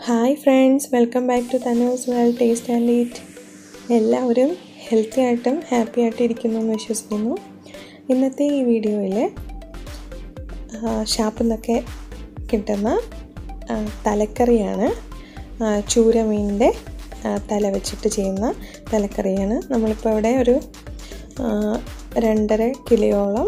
hi friends welcome back to Thanu's well taste and eat എല്ലാവരും healthy ആയിട്ടും happy ആയിട്ട് ഇരിക്കുന്നു എന്ന് വിശ്വസിക്കുന്നു ഇന്നത്തെ ഈ വീഡിയോയിൽ ഷാപ്പിൽ നിന്നൊക്കെ കിട്ടുന്ന ആ, തലക്കറിയാണ് ആ, ചൂരമീനിൻ്റെ ആ, തല വെച്ചിട്ട് ചെയ്യുന്ന തലക്കറിയാണ് നമ്മളിപ്പോൾ ഇവിടെ ഒരു ആ, രണ്ടര കിലോയോളം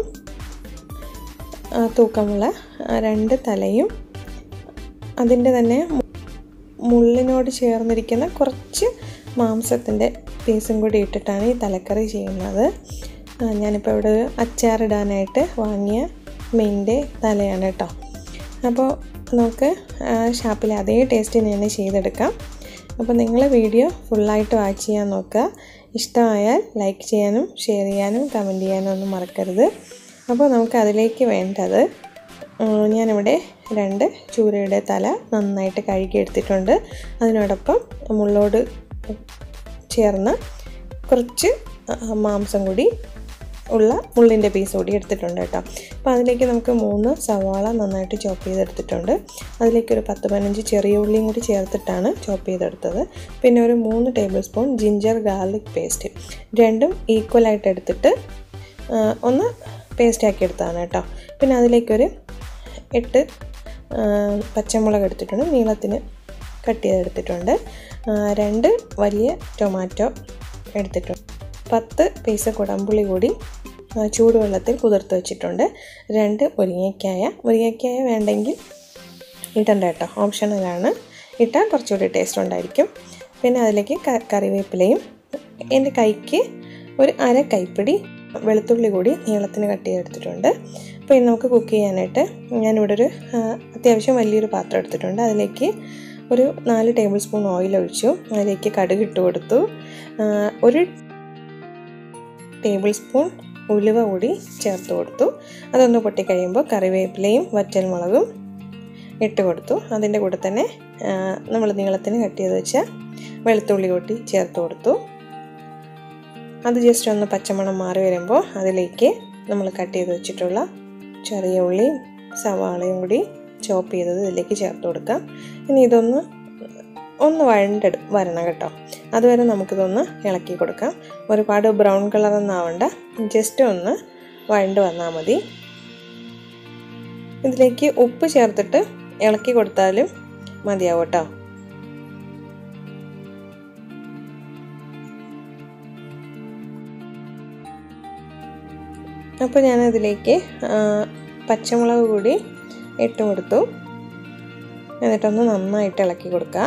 ആ, തൂക്കമുള്ള ആ, രണ്ട് തലയും അതിൻ്റെ തന്നെ മു- മുള്ളിനോട് ചേർന്നിരിക്കുന്ന കുറച്ച് മാംസത്തിൻ്റെ പീസും കൂടി ഇട്ടിട്ടാണ് ഈ തലക്കറി ചെയ്യുന്നത് ആ, ഞാനിപ്പോൾ ഇവിടെ ഒരു അച്ചാറിടാനായിട്ട് വാങ്ങിയ മീനിൻ്റെ തലയാണ് കേട്ടോ അപ്പോൾ നമുക്ക് ആ, ഷാപ്പിലെ അതേ ടേസ്റ്റിന് തന്നെ ചെയ്തെടുക്കാം അപ്പോൾ നിങ്ങൾ വീഡിയോ ഫുള്ളായിട്ട് വാച്ച് ചെയ്യാൻ നോക്കുക ഇഷ്ടമായാൽ ലൈക്ക് ചെയ്യാനും ഷെയർ ചെയ്യാനും കമൻറ്റ് ചെയ്യാനും ഒന്നും മറക്കരുത് അപ്പോൾ നമുക്ക് അതിലേക്ക് വേണ്ടത് ഉം, ഞാനിവിടെ രണ്ട് ചൂരയുടെ തല നന്നായിട്ട് കഴുകി എടുത്തിട്ടുണ്ട് അതിനോടൊപ്പം മുള്ളോട് ചേർന്ന് കുറച്ച് ആ, മാംസം കൂടി ഉള്ള മുള്ളിൻ്റെ പീസ് കൂടി എടുത്തിട്ടുണ്ട് കേട്ടോ അപ്പോൾ അതിലേക്ക് നമുക്ക് മൂന്ന് സവാള നന്നായിട്ട് ചോപ്പ് ചെയ്തെടുത്തിട്ടുണ്ട് അതിലേക്ക് ഒരു പത്ത് പതിനഞ്ച് ചെറിയ ഉള്ളിയും കൂടി ചേർത്തിട്ടാണ് ചോപ്പ് ചെയ്തെടുത്തത് പിന്നെ ഒരു മൂന്ന് tablespoon ginger garlic paste രണ്ടും ഈക്വലായിട്ട് എടുത്തിട്ട് ആ, ഒന്ന് പേസ്റ്റ് ആക്കി എടുത്തതാണ് കേട്ടോ പിന്നെ അതിലേക്കൊരു എട്ട് ആ, പച്ചമുളക് എടുത്തിട്ടുണ്ട് നീളത്തിന് കട്ട് ചെയ്തെടുത്തിട്ടുണ്ട് ആ, രണ്ട് വലിയ ടൊമാറ്റോ എടുത്തിട്ടുണ്ട് പത്ത് പീസ് കുടംപുളി കൂടി ആ, ചൂടുവെള്ളത്തിൽ കുതിർത്ത് വെച്ചിട്ടുണ്ട് രണ്ട് മുരിങ്ങയ്ക്കായ മുരിങ്ങയ്ക്കായ വേണ്ടെങ്കിൽ ഇടണ്ട കേട്ടോ ഓപ്ഷണലാണ് ഇട്ടാൽ കുറച്ചുകൂടി ടേസ്റ്റ് ഉണ്ടായിരിക്കും പിന്നെ അതിലേക്ക് ക കറിവേപ്പിലയും എൻ്റെ കൈക്ക് ഒരു അര കൈപ്പിടി വെളുത്തുള്ളി കൂടി നീളത്തിന് കട്ട് ചെയ്തെടുത്തിട്ടുണ്ട് അപ്പോൾ ഇനി നമുക്ക് കുക്ക് ചെയ്യാനായിട്ട് ഞാനിവിടെ ഒരു ആ, അത്യാവശ്യം വലിയൊരു പാത്രം എടുത്തിട്ടുണ്ട് അതിലേക്ക് ഒരു നാല് ടേബിൾ സ്പൂൺ ഓയിൽ ഒഴിച്ചു അതിലേക്ക് കടുക് ഇട്ട് കൊടുത്തു ആ, ഒരു ടേബിൾ സ്പൂൺ ഉലുവ കൂടി ചേർത്ത് കൊടുത്തു അതൊന്ന് പൊട്ടിക്കഴിയുമ്പോൾ കറിവേപ്പിലയും വറ്റൽമുളകും ഇട്ട് കൊടുത്തു അതിൻ്റെ കൂടെ തന്നെ നമ്മൾ നീളത്തിന് കട്ട് ചെയ്ത് വെച്ച വെളുത്തുള്ളി കൂട്ടി ചേർത്ത് കൊടുത്തു അത് ജസ്റ്റ് ഒന്ന് പച്ചമണം മാറി വരുമ്പോൾ അതിലേക്ക് നമ്മൾ കട്ട് ചെയ്ത് വെച്ചിട്ടുള്ള ചെറിയ ഉള്ളിയും സവാളയും കൂടി ചോപ്പ് ചെയ്തത് ഇതിലേക്ക് ചേർത്ത് കൊടുക്കാം ഇനി ഇതൊന്ന് ഒന്ന് വഴണ്ടെടു വരണം കേട്ടോ അതുവരെ നമുക്കിതൊന്ന് ഇളക്കി കൊടുക്കാം ഒരുപാട് ബ്രൗൺ കളറൊന്നും ആവണ്ട ജസ്റ്റ് ഒന്ന് വഴണ്ട് വന്നാൽ മതി ഇതിലേക്ക് ഉപ്പ് ചേർത്തിട്ട് ഇളക്കി കൊടുത്താലും മതിയാവും കേട്ടോ അപ്പോൾ ഞാനതിലേക്ക് ആ, പച്ചമുളക് കൂടി ഇട്ട് കൊടുത്തു എന്നിട്ടൊന്ന് നന്നായിട്ട് ഇളക്കി കൊടുക്കുക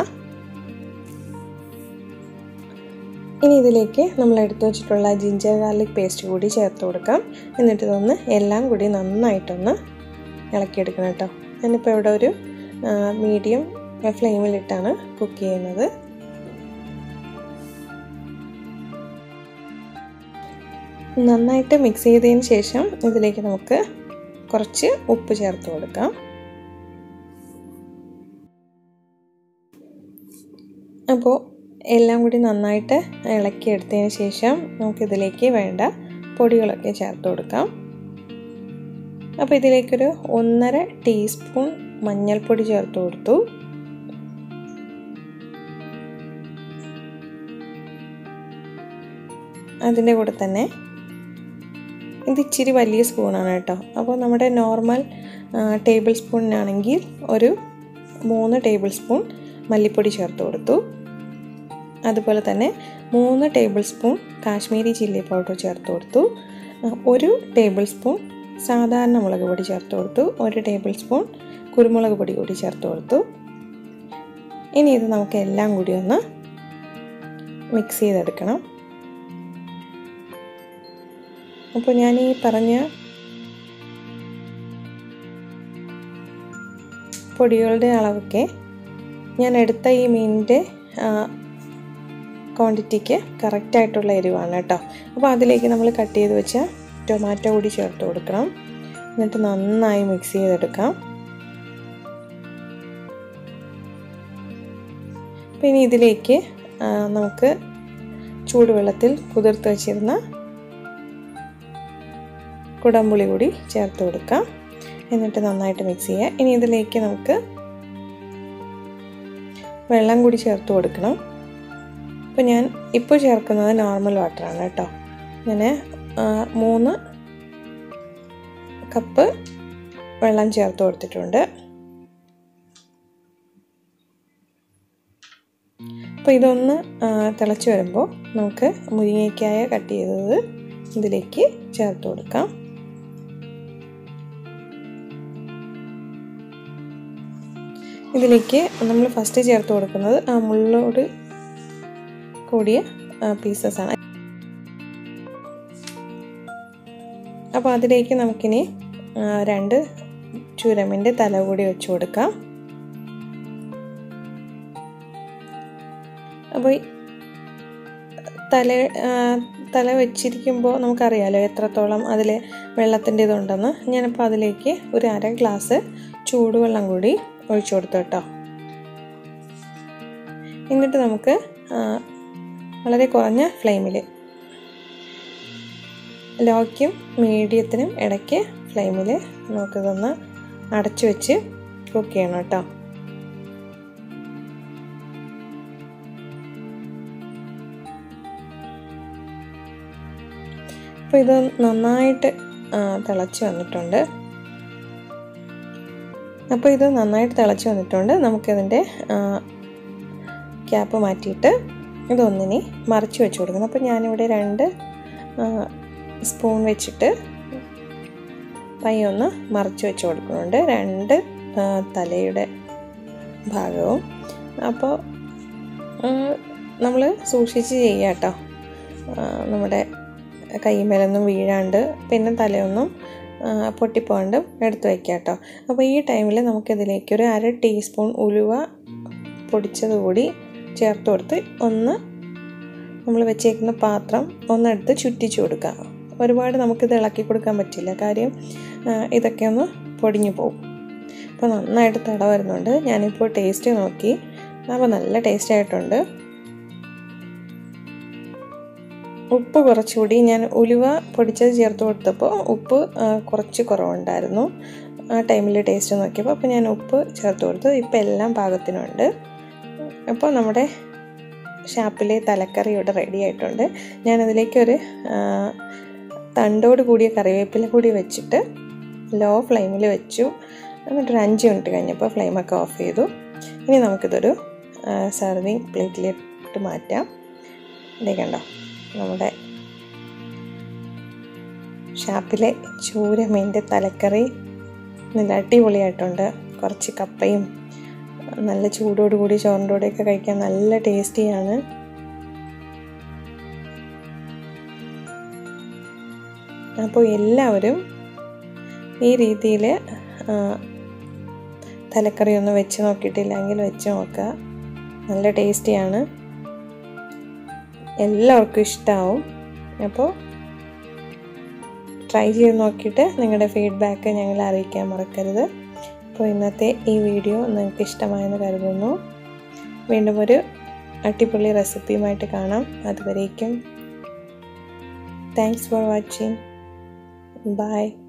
ഇനി ഇതിലേക്ക് നമ്മൾ എടുത്തു വെച്ചിട്ടുള്ള ജിഞ്ചർ ഗാർലിക് പേസ്റ്റ് കൂടി ചേർത്ത് കൊടുക്കാം എന്നിട്ട് ഇതൊന്ന് എല്ലാം കൂടി നന്നായിട്ടൊന്ന് ഇളക്കിയെടുക്കണം കേട്ടോ ഞാനിപ്പോൾ ഇവിടെ ഒരു മീഡിയം ഫ്ലെയിമിലിട്ടാണ് കുക്ക് ചെയ്യുന്നത് നന്നായിട്ട് മിക്സ് ചെയ്തതിന് ശേഷം ഇതിലേക്ക് നമുക്ക് കുറച്ച് ഉപ്പ് ചേർത്ത് കൊടുക്കാം അപ്പോൾ എല്ലാം കൂടി നന്നായിട്ട് ഇളക്കിയെടുത്തതിന് ശേഷം നമുക്കിതിലേക്ക് വേണ്ട പൊടികളൊക്കെ ചേർത്ത് കൊടുക്കാം അപ്പോൾ ഇതിലേക്കൊരു ഒന്നര ടീസ്പൂൺ മഞ്ഞൾപ്പൊടി ചേർത്ത് കൊടുത്തു അതിൻ്റെ കൂടെ തന്നെ ഇത് ഇച്ചിരി വലിയ സ്പൂണാണ് കേട്ടോ അപ്പോൾ നമ്മുടെ നോർമൽ ടേബിൾ സ്പൂണിനാണെങ്കിൽ ഒരു മൂന്ന് ടേബിൾ സ്പൂൺ മല്ലിപ്പൊടി ചേർത്ത് കൊടുത്തു അതുപോലെ തന്നെ മൂന്ന് tablespoon Kashmiri chilli powder ചേർത്ത് കൊടുത്തു ആ, ഒരു ടേബിൾ സ്പൂൺ സാധാരണ മുളക് പൊടി ചേർത്ത് കൊടുത്തു ഒരു ടേബിൾ സ്പൂൺ കുരുമുളക് പൊടി കൂടി ചേർത്ത് കൊടുത്തു ഇനി ഇത് നമുക്ക് എല്ലാം കൂടി ഒന്ന് മിക്സ് ചെയ്തെടുക്കണം അപ്പോൾ ഞാൻ ഈ പറഞ്ഞ പൊടികളുടെ അളവൊക്കെ ഞാൻ എടുത്ത ഈ മീനിൻ്റെ ക്വാണ്ടിറ്റിക്ക് കറക്റ്റായിട്ടുള്ള എരിവാണ് കേട്ടോ അപ്പോൾ അതിലേക്ക് നമ്മൾ കട്ട് ചെയ്ത് വെച്ച ടൊമാറ്റോ കൂടി ചേർത്ത് കൊടുക്കണം എന്നിട്ട് നന്നായി മിക്സ് ചെയ്തെടുക്കാം പിന്നെ ഇതിലേക്ക് ആ, നമുക്ക് ചൂടുവെള്ളത്തിൽ കുതിർത്ത് വെച്ചിരുന്ന കുടംപുളി കൂടി ചേർത്ത് കൊടുക്കാം എന്നിട്ട് നന്നായിട്ട് മിക്സ് ചെയ്യുക ഇനി ഇതിലേക്ക് നമുക്ക് വെള്ളം കൂടി ചേർത്ത് കൊടുക്കണം അപ്പോൾ ഞാൻ ഇപ്പോൾ ചേർക്കുന്നത് നോർമൽ വാട്ടറാണ് കേട്ടോ ഞാൻ മൂന്ന് കപ്പ് വെള്ളം ചേർത്ത് കൊടുത്തിട്ടുണ്ട് അപ്പോൾ ഇതൊന്ന് തിളച്ച് വരുമ്പോൾ നമുക്ക് മുരിങ്ങയ്ക്കായ കട്ട് ചെയ്തത് ഇതിലേക്ക് ചേർത്ത് കൊടുക്കാം ഇതിലേക്ക് നമ്മൾ ഫസ്റ്റ് ചേർത്ത് കൊടുക്കുന്നത് ആ മുള്ളോട് കൂടിയ പീസസ് ആണ് അപ്പോൾ അതിലേക്ക് നമുക്കിനി രണ്ട് ചുരമിൻ്റെ തല കൂടി വെച്ച് കൊടുക്കാം അപ്പോൾ തല തല വെച്ചിരിക്കുമ്പോൾ നമുക്കറിയാലോ എത്രത്തോളം അതിൽ വെള്ളത്തിൻ്റെ ഇതുണ്ടെന്ന് ഞാനിപ്പോൾ അതിലേക്ക് ഒരു അര ഗ്ലാസ് ചൂടുവെള്ളം കൂടി ഒഴിച്ചു കൊടുത്തു കേട്ടോ എന്നിട്ട് നമുക്ക് വളരെ കുറഞ്ഞ ഫ്ലെയിമിൽ ലോയ്ക്കും മീഡിയത്തിനും ഇടയ്ക്ക് ഫ്ലെയിമിൽ നമുക്കിതൊന്ന് അടച്ചു വെച്ച് കുക്ക് ചെയ്യണം കേട്ടോ അപ്പോൾ ഇത് നന്നായിട്ട് തിളച്ച് വന്നിട്ടുണ്ട് അപ്പോൾ ഇത് നന്നായിട്ട് തിളച്ച് വന്നിട്ടുണ്ട് നമുക്കിതിൻ്റെ ക്യാപ്പ് മാറ്റിയിട്ട് ഇതൊന്നിനി മറിച്ച് വെച്ച് കൊടുക്കണം അപ്പോൾ ഞാനിവിടെ രണ്ട് സ്പൂൺ വെച്ചിട്ട് പയ്യൊന്ന് മറിച്ച് വെച്ച് കൊടുക്കുന്നുണ്ട് രണ്ട് തലയുടെ ഭാഗവും അപ്പോൾ നമ്മൾ സൂക്ഷിച്ച് ചെയ്യുക കേട്ടോ നമ്മുടെ കൈമേലൊന്നും വീഴാണ്ട് പിന്നെ തലയൊന്നും പൊട്ടിപ്പോണ്ട് എടുത്ത് വയ്ക്കുക കേട്ടോ അപ്പോൾ ഈ ടൈമിൽ നമുക്കിതിലേക്ക് ഒരു അര ടീസ്പൂൺ ഉലുവ പൊടിച്ചത് കൂടി ചേർത്ത് കൊടുത്ത് ഒന്ന് നമ്മൾ വെച്ചേക്കുന്ന പാത്രം ഒന്നെടുത്ത് ചുറ്റിച്ചു കൊടുക്കുക ഒരുപാട് നമുക്കിത് ഇളക്കി കൊടുക്കാൻ പറ്റില്ല കാര്യം ഇതൊക്കെ ഒന്ന് പൊടിഞ്ഞു പോകും അപ്പോൾ നന്നായിട്ട് തട വരുന്നുണ്ട് ഞാനിപ്പോൾ ടേസ്റ്റ് നോക്കി അപ്പോൾ നല്ല ടേസ്റ്റ് ആയിട്ടുണ്ട് ഉപ്പ് കുറച്ചുകൂടി ഞാൻ ഉലുവ പൊടിച്ചത് ചേർത്ത് കൊടുത്തപ്പോൾ ഉപ്പ് കുറച്ച് കുറവുണ്ടായിരുന്നു ആ ടൈമിൽ ടേസ്റ്റ് നോക്കിയപ്പോൾ അപ്പോൾ ഞാൻ ഉപ്പ് ചേർത്ത് കൊടുത്തു ഇപ്പോൾ എല്ലാം പാകത്തിനുണ്ട് അപ്പോൾ നമ്മുടെ ഷാപ്പിലെ തലക്കറി ഇവിടെ റെഡി ആയിട്ടുണ്ട് ഞാനതിലേക്ക് ഒരു തണ്ടോട് കൂടിയ കറിവേപ്പില കൂടി വെച്ചിട്ട് ലോ ഫ്ലെയിമിൽ വെച്ചു എന്നിട്ടൊരു അഞ്ച് മിനിറ്റ് കഴിഞ്ഞപ്പോൾ ഫ്ലെയിമൊക്കെ ഓഫ് ചെയ്തു ഇനി നമുക്കിതൊരു സെർവിങ് പ്ലേറ്റിലിട്ട് മാറ്റാം ഇതേ കണ്ടോ നമ്മുടെ ഷാപ്പിലെ ചൂരമീൻ്റെ തലക്കറി നല്ല അടിപൊളിയായിട്ടുണ്ട് കുറച്ച് കപ്പയും നല്ല ചൂടോടുകൂടി ചോറിൻ്റെ കൂടെയൊക്കെ കഴിക്കാൻ നല്ല ടേസ്റ്റിയാണ് അപ്പോൾ എല്ലാവരും ഈ രീതിയിൽ തലക്കറി ഒന്ന് വെച്ച് നോക്കിയിട്ടില്ലെങ്കിൽ വെച്ച് നോക്കുക നല്ല ടേസ്റ്റിയാണ് എല്ലാവർക്കും ഇഷ്ടമാവും അപ്പോൾ ട്രൈ ചെയ്ത് നോക്കിയിട്ട് നിങ്ങളുടെ ഫീഡ്ബാക്ക് ഞങ്ങളെ അറിയിക്കാൻ മറക്കരുത് അപ്പോൾ ഇന്നത്തെ ഈ വീഡിയോ നിങ്ങൾക്ക് ഇഷ്ടമായെന്ന് കരുതുന്നു വീണ്ടും ഒരു അടിപൊളി റെസിപ്പിയുമായിട്ട് കാണാം അതുവരേക്കും താങ്ക്സ് ഫോർ വാച്ചിങ് ബൈ